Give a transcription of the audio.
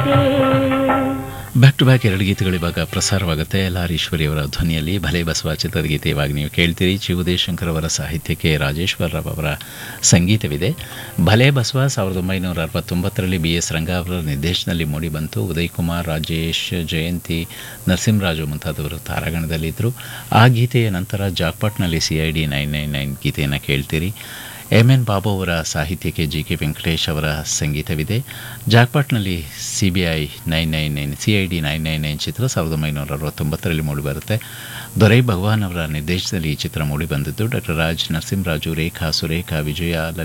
back to back ಎರಡು ಗೀತೆಗಳು ಇವಾಗ ಪ್ರಸಾರವಾಗುತ್ತೆ ಎಲ್ ಆರ್ ಈಶ್ವರಿಯವರ ಧ್ವನಿಯಲ್ಲಿ ಭಲೆ ಬಸವ ಚಿತ್ರದ ಗೀತೆ ಇವಾಗ ನೀವು ಕೇಳ್ತೀರಿ ಜಿ ಉದಯಶಂಕರ್ ಅವರ ಸಾಹಿತ್ಯಕ್ಕೆ ರಾಜೇಶ್ವರ ರಾವ್ ಅವರ ಸಂಗೀತವಿದೆ ಭಲೆ ಬಸವ ಸಾವಿರದ ಒಂಬೈನೂರ ಅರವತ್ತೊಂಬತ್ತರಲ್ಲಿ ಬಿ ಎಸ್ ರಂಗ ಅವರ ನಿರ್ದೇಶನದಲ್ಲಿ ಮೂಡಿಬಂತು ಉದಯ್ ಕುಮಾರ್ ರಾಜೇಶ್ ಜಯಂತಿ ನರಸಿಂಹರಾಜು ಮುಂತಾದವರು ತಾರಾಗಣದಲ್ಲಿದ್ದರು ಆ ಗೀತೆಯ ನಂತರ ಜಾಕ್ಪಾಟ್ನಲ್ಲಿ C I D nine nine nine ಗೀತೆಯನ್ನು ಕೇಳ್ತೀರಿ ಎಂ ಎನ್ ಬಾಬು ಅವರ ಸಾಹಿತ್ಯಕ್ಕೆ ಜಿ ಕೆ ವೆಂಕಟೇಶ್ ಅವರ ಸಂಗೀತವಿದೆ ಜಾಕ್ಪಾಟ್ನಲ್ಲಿ C B I nine nine nine C I D nine nine nine ಚಿತ್ರ ಸಾವಿರದ ಒಂಬೈನೂರ ಅರವತ್ತೊಂಬತ್ತರಲ್ಲಿ ಮೂಡಿಬರುತ್ತೆ ದೊರೈ ಭಗವಾನ್ ಅವರ ನಿರ್ದೇಶನದಲ್ಲಿ ಈ ಚಿತ್ರ ಮೂಡಿಬಂದಿದ್ದು ಡಾಕ್ಟರ್ ರಾಜ್ ನರಸಿಂಹರಾಜು ರೇಖಾ ಸುರೇಖಾ ವಿಜಯ